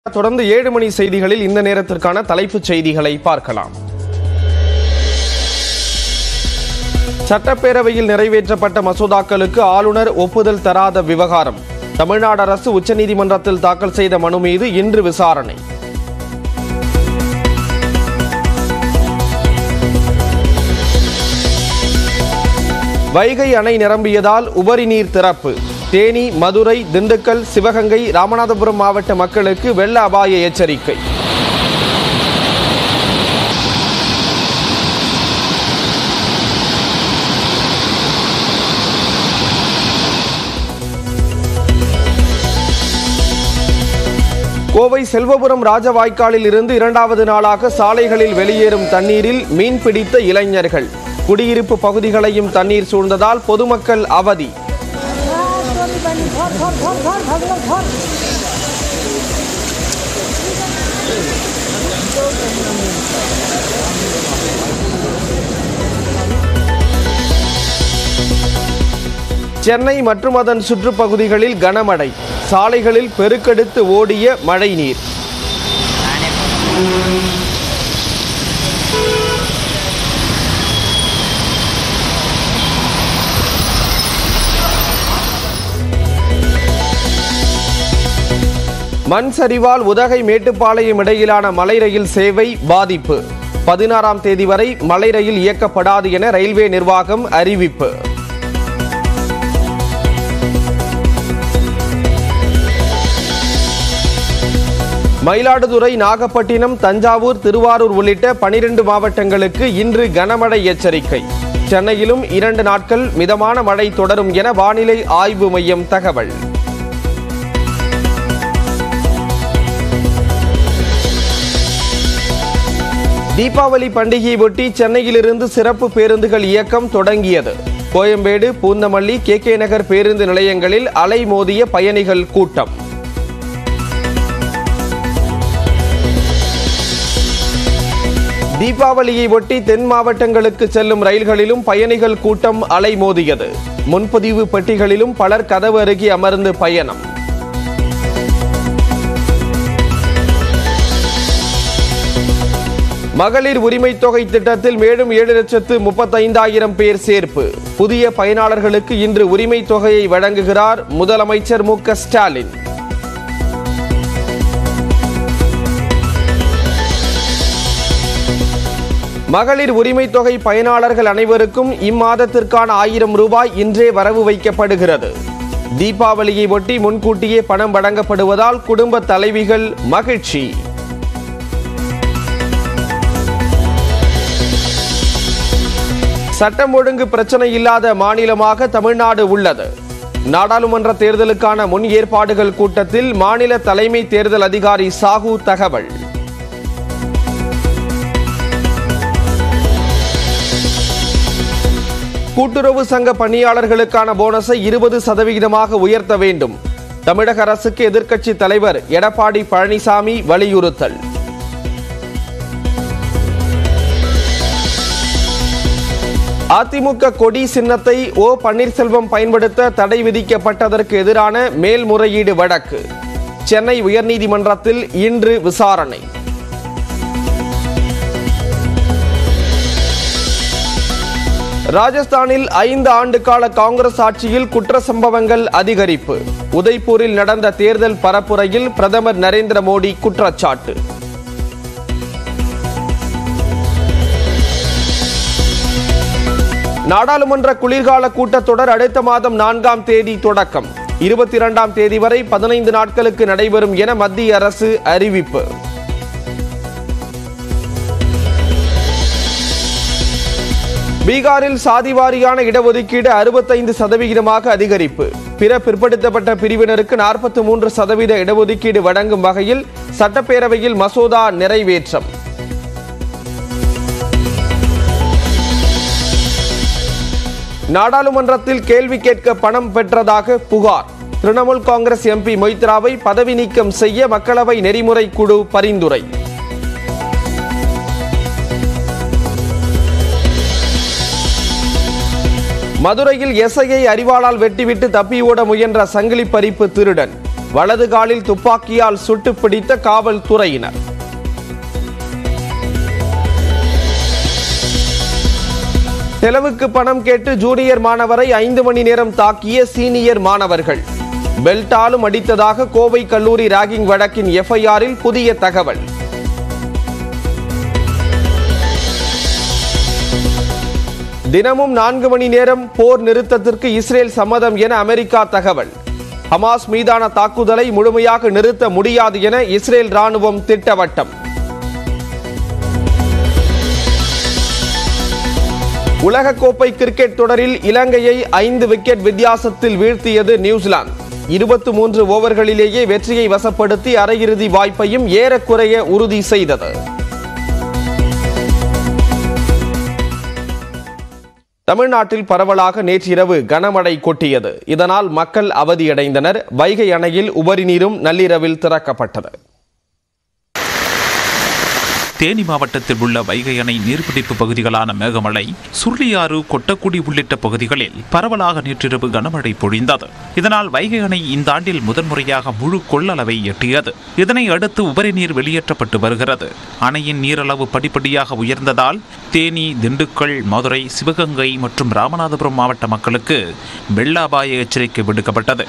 தொடர்ந்து ஏழு மணி செய்திகளில் இந்த நேரத்திற்கான தலைப்புச் செய்திகளை பார்க்கலாம் சட்டப்பேரவையில் நிறைவேற்றப்பட்ட மசோதாக்களுக்கு ஆளுநர் ஒப்புதல் தராத விவகாரம் தமிழ்நாடு அரசு உச்சநீதிமன்றத்தில் தாக்கல் செய்த மனு மீது இன்று விசாரணை வைகை அணை நிரம்பியதால் உபரி நீர் திறப்பு தேனி மதுரை திண்டுக்கல் சிவகங்கை ராமநாதபுரம் மாவட்ட மக்களுக்கு வெள்ள அபாய எச்சரிக்கை கோவை செல்வபுரம் ராஜவாய்க்காலில் இருந்து இரண்டாவது நாளாக சாலைகளில் வெளியேறும் தண்ணீரில் மீன் பிடித்த இளைஞர்கள் குடியிருப்பு பகுதிகளையும் தண்ணீர் சூழ்ந்ததால் பொதுமக்கள் அவதி ধর ধর ধর ধর ধর ধর சென்னை மற்றும் அதன் சுற்றுப்பகுதிகளில் கனமழை சாலைகளில் பெருக்கெடுத்து ஓடிய மழைநீர் மண் சரிவால் உதகை மேட்டுப்பாளையம் இடையிலான மலை ரயில் சேவை பாதிப்பு பதினாறாம் தேதி வரை மலை ரயில் இயக்கப்படாது என ரயில்வே நிர்வாகம் அறிவிப்பு மயிலாடுதுறை நாகப்பட்டினம் தஞ்சாவூர் திருவாரூர் உள்ளிட்ட பனிரெண்டு மாவட்டங்களுக்கு இன்று கனமழை எச்சரிக்கை சென்னையிலும் இரண்டு நாட்கள் மிதமான மழை தொடரும் என வானிலை ஆய்வு மையம் தகவல் தீபாவளி பண்டிகையை ஒட்டி சென்னையிலிருந்து சிறப்பு பேருந்துகள் இயக்கம் தொடங்கியது கோயம்பேடு பூந்தமல்லி கே கே நகர் பேருந்து நிலையங்களில் அலைமோதிய பயணிகள் கூட்டம் தீபாவளியை ஒட்டி தென் மாவட்டங்களுக்கு செல்லும் ரயில்களிலும் பயணிகள் கூட்டம் அலைமோதியது முன்பதிவு பெட்டிகளிலும் பலர் கதவு அருகே அமர்ந்து பயணம் மகளிர் உரிமை தொகை திட்டத்தில் மேலும் ஏழு லட்சத்து முப்பத்தைந்தாயிரம் பேர் சேர்ப்பு புதிய பயனாளர்களுக்கு இன்று உரிமை தொகையை வழங்குகிறார் முதலமைச்சர் மு க ஸ்டாலின் மகளிர் உரிமை தொகை பயனாளர்கள் அனைவருக்கும் இம்மாதத்திற்கான ஆயிரம் ரூபாய் இன்றே வரவு வைக்கப்படுகிறது தீபாவளியை ஒட்டி முன்கூட்டியே பணம் வழங்கப்படுவதால் குடும்ப தலைவிகள் மகிழ்ச்சி சட்டம் ஒழுங்கு பிரச்சனை இல்லாத மாநிலமாக தமிழ்நாடு உள்ளது நாடாளுமன்ற தேர்தலுக்கான முன் ஏற்பாடுகள் கூட்டத்தில் மாநில தலைமை தேர்தல் அதிகாரி சாஹூ தகவல் கூட்டுறவு சங்க பணியாளர்களுக்கான போனஸை இருபது சதவிகிதமாக உயர்த்த வேண்டும் தமிழக அரசுக்கு எதிர்க்கட்சி தலைவர் எடப்பாடி பழனிசாமி வலியுறுத்தல் அதிமுக கொடி சின்னத்தை ஓ பன்னீர்செல்வம் பயன்படுத்த தடை விதிக்கப்பட்டதற்கு எதிரான மேல்முறையீடு வழக்கு சென்னை உயர்நீதிமன்றத்தில் இன்று விசாரணை ராஜஸ்தானில் ஐந்து ஆண்டு கால காங்கிரஸ் ஆட்சியில் குற்ற சம்பவங்கள் அதிகரிப்பு உதய்பூரில் நடந்த தேர்தல் பரப்புரையில் பிரதமர் நரேந்திர மோடி குற்றச்சாட்டு நாடாளுமன்ற குளிர்கால கூட்டத்தொடர் அடுத்த மாதம் நான்காம் தேதி தொடக்கம் இருபத்தி இரண்டாம் தேதி வரை பதினைந்து நாட்களுக்கு நடைபெறும் என மத்திய அரசு அறிவிப்பு பீகாரில் சாதிவாரியான இடஒதுக்கீடு அறுபத்தைந்து சதவிகிதமாக அதிகரிப்பு பிற பிற்படுத்தப்பட்ட பிரிவினருக்கு நாற்பத்தி மூன்று சதவீத இடஒதுக்கீடு வழங்கும் வகையில் சட்டப்பேரவையில் மசோதா நிறைவேற்றம் நாடாளுமன்றத்தில் கேள்வி கேட்க பணம் பெற்றதாக புகார் திரிணாமுல் காங்கிரஸ் எம்பி மொய்த்ராவை பதவி நீக்கம் செய்ய மக்களவை நெறிமுறை குழு பரிந்துரை மதுரையில் எஸ்ஐயை அறிவாளால் வெட்டிவிட்டு தப்பி ஓட முயன்ற சங்கிலி பறிப்பு திருடன் வலது காலில் துப்பாக்கியால் சுட்டு பிடித்த காவல்துறையினர் செலவுக்கு பணம் கேட்டு ஜூனியர் மாணவரை ஐந்து மணி நேரம் தாக்கிய சீனியர் மாணவர்கள் பெல்டாலும் அடித்ததாக கோவை கல்லூரி ராகிங் வழக்கின் எஃப்ஐஆரில் புதிய தகவல் தினமும் நான்கு மணி நேரம் போர் நிறுத்தத்திற்கு இஸ்ரேல் சம்மதம் என அமெரிக்கா தகவல் ஹமாஸ் மீதான தாக்குதலை முழுமையாக நிறுத்த முடியாது என இஸ்ரேல் ராணுவம் திட்டவட்டம் உலகக்கோப்பை கிரிக்கெட் தொடரில் இலங்கையை ஐந்து விக்கெட் வித்தியாசத்தில் வீழ்த்தியது நியூசிலாந்து இருபத்தி மூன்று ஓவர்களிலேயே வெற்றியை வசப்படுத்தி அரையிறுதி வாய்ப்பையும் ஏறக்குறைய உறுதி செய்தது தமிழ்நாட்டில் பரவலாக நேற்றிரவு கனமழை கொட்டியது இதனால் மக்கள் அவதியடைந்தனர் வைகை அணையில் உபரி நீரும் நள்ளிரவில் திறக்கப்பட்டது தேனி மாவட்டத்தில் உள்ள வைகை அணை நீர்பிடிப்பு பகுதிகளான மேகமலை சுருளியாறு கொட்டக்குடி உள்ளிட்ட பகுதிகளில் பரவலாக நேற்றிரவு கனமழை பொழிந்தது இதனால் வைகை அணை இந்த ஆண்டில் முதன்முறையாக முழு கொள்ளளவை எட்டியது இதனை அடுத்து உபரி நீர் வெளியேற்றப்பட்டு வருகிறது அணையின் நீரளவு படிப்படியாக உயர்ந்ததால் தேனி திண்டுக்கல் மதுரை சிவகங்கை மற்றும் ராமநாதபுரம் மாவட்ட மக்களுக்கு வெள்ள அபாய எச்சரிக்கை விடுக்கப்பட்டது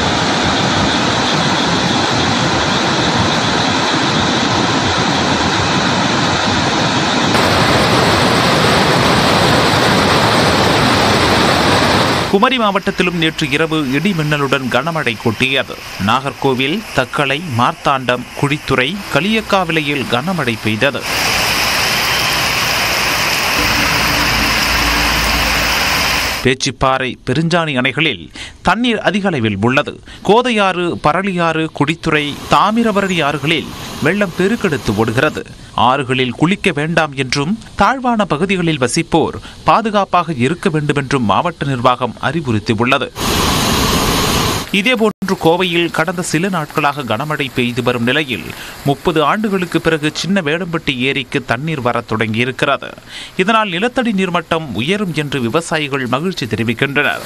குமரி மாவட்டத்திலும் நேற்று இரவு இடி மின்னலுடன் கனமழை கொட்டியது நாகர்கோவில் தக்கலை மார்த்தாண்டம் குழித்துறை களியக்காவிலையில் கனமழை பெய்தது பேச்சிப்பாறை பெருஞ்சாணி அணைகளில் தண்ணீர் அதிக அளவில் உள்ளது கோதையாறு பரளியாறு குடித்துறை தாமிரபரணி ஆறுகளில் வெள்ளம் பெருக்கெடுத்து ஓடுகிறது ஆறுகளில் குளிக்க வேண்டாம் என்றும் தாழ்வான பகுதிகளில் வசிப்போர் பாதுகாப்பாக இருக்க வேண்டும் என்றும் மாவட்ட நிர்வாகம் அறிவுறுத்தியுள்ளது இதேபோன்று கோவையில் கடந்த சில நாட்களாக கனமழை பெய்து வரும் நிலையில் முப்பது ஆண்டுகளுக்கு பிறகு சின்ன வேடம்பட்டி ஏரிக்கு தண்ணீர் வரத் தொடங்கியிருக்கிறது இதனால் நிலத்தடி நீர்மட்டம் உயரும் என்று விவசாயிகள் மகிழ்ச்சி தெரிவிக்கின்றனர்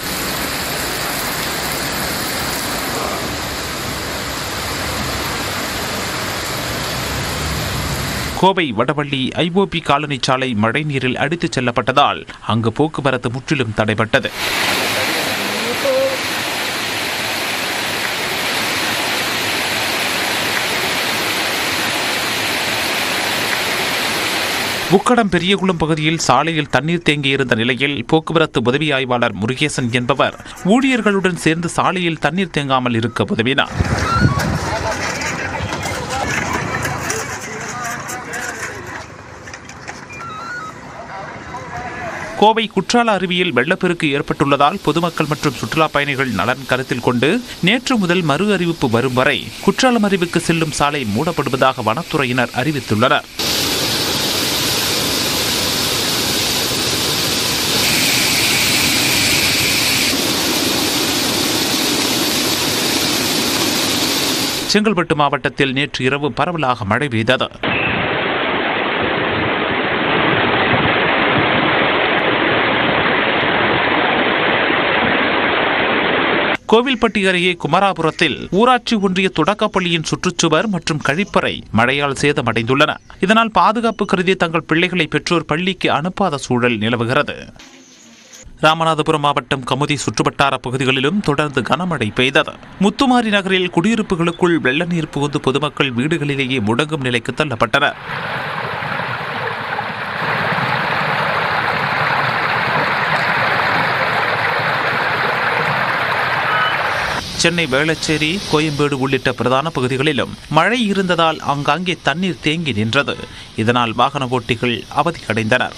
கோவை வடவள்ளி ஐஓபி காலனி சாலை மழைநீரில் அடித்துச் செல்லப்பட்டதால் அங்கு போக்குவரத்து முற்றிலும் தடைபட்டது உக்கடம் பெரியகுளம் பகுதியில் சாலையில் தண்ணீர் தேங்கியிருந்த நிலையில் போக்குவரத்து உதவி ஆய்வாளர் முருகேசன் என்பவர் ஊழியர்களுடன் சேர்ந்து சாலையில் தண்ணீர் தேங்காமல் இருக்க உதவினார் கோவை குற்றால அருவியில் வெள்ளப்பெருக்கு ஏற்பட்டுள்ளதால் பொதுமக்கள் மற்றும் சுற்றுலா பயணிகள் நலன் கருத்தில் கொண்டு நேற்று முதல் மறு அறிவிப்பு வரும் வரை குற்றாலம் அருவிக்கு செல்லும் சாலை மூடப்படுவதாக வனத்துறையினர் அறிவித்துள்ளனர் செங்கல்பட்டு மாவட்டத்தில் நேற்று இரவு பரவலாக மழை பெய்தது கோவில்பட்டி அருகே குமராபுரத்தில் ஊராட்சி ஒன்றிய தொடக்கப்பள்ளியின் சுற்றுச்சுவர் மற்றும் கழிப்பறை மழையால் சேதமடைந்துள்ளன இதனால் பாதுகாப்பு கருதி தங்கள் பிள்ளைகளை பெற்றோர் பள்ளிக்கு அனுப்பாத சூழல் நிலவுகிறது ராமநாதபுரம் மாவட்டம் கமுதி சுற்றுவட்டார பகுதிகளிலும் தொடர்ந்து கனமழை பெய்தது முத்துமாரி நகரில் குடியிருப்புகளுக்குள் வெள்ள நீர் புகுந்து பொதுமக்கள் வீடுகளிலேயே முடங்கும் நிலைக்கு தள்ளப்பட்டனர் சென்னை வேளச்சேரி கோயம்பேடு உள்ளிட்ட பிரதான பகுதிகளிலும் மழை இருந்ததால் ஆங்காங்கே தண்ணீர் தேங்கி நின்றது இதனால் வாகன ஓட்டிகள் அவதியடைந்தனர்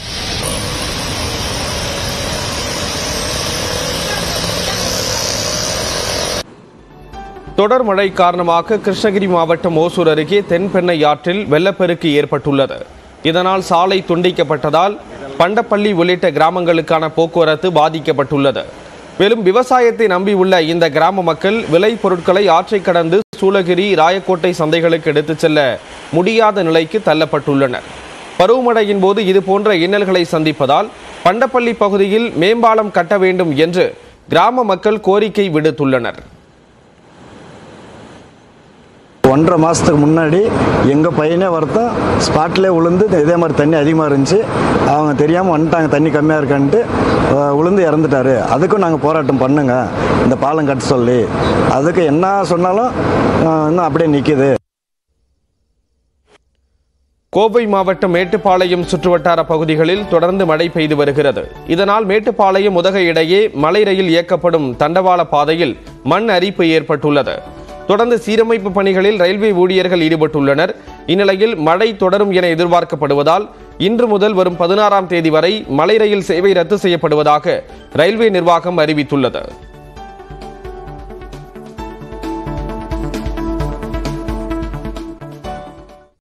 தொடர் மழை காரணமாக கிருஷ்ணகிரி மாவட்டம் ஓசூர் அருகே தென்பெண்ணை ஆற்றில் வெள்ளப்பெருக்கு ஏற்பட்டுள்ளது இதனால் சாலை துண்டிக்கப்பட்டதால் பண்டப்பள்ளி உள்ளிட்ட கிராமங்களுக்கான போக்குவரத்து பாதிக்கப்பட்டுள்ளது மேலும் விவசாயத்தை நம்பியுள்ள இந்த கிராம மக்கள் விளை பொருட்களை ஆற்றை கடந்து சூளகிரி ராயக்கோட்டை சந்தைகளுக்கு எடுத்துச் செல்ல முடியாத நிலைக்கு தள்ளப்பட்டுள்ளனர் பருவமழையின் போது இது போன்ற இன்னல்களை சந்திப்பதால் பண்டப்பள்ளி பகுதியில் மேம்பாலம் கட்ட வேண்டும் என்று கிராம மக்கள் கோரிக்கை விடுத்துள்ளனர் ஒன்றரை மாதத்துக்கு முன்னாடி எங்கள் பையனே ஒருத்தன் ஸ்பாட்லேயே உளுந்து இதே மாதிரி தண்ணி அதிகமாக இருந்துச்சு அவங்க தெரியாமல் வந்துட்டாங்க தண்ணி கம்மியாக இருக்கான்ட்டு அஹ், உளுந்து இறந்துட்டாரு அதுக்கும் நாங்கள் போராட்டம் பண்ணுங்க இந்த பாலம் கட்ட சொல்லி அதுக்கு என்ன சொன்னாலும் அஹ், இன்னும் அப்படியே நிற்கிது கோவை மாவட்டம் மேட்டுப்பாளையம் சுற்றுவட்டார பகுதிகளில் தொடர்ந்து மழை பெய்து வருகிறது இதனால் மேட்டுப்பாளையம் உதகை இடையே மலை ரயில் இயக்கப்படும் தண்டவாள பாதையில் மண் அரிப்பு ஏற்பட்டுள்ளது தொடர்ந்து சீரமைப்பு பணிகளில் ரயில்வே ஊழியர்கள் ஈடுபட்டுள்ளனர் இந்நிலையில் மழை தொடரும் என எதிர்பார்க்கப்படுவதால் இன்று முதல் வரும் பதினாறாம் தேதி வரை மலை ரயில் சேவை ரத்து செய்யப்படுவதாக ரயில்வே நிர்வாகம் அறிவித்துள்ளது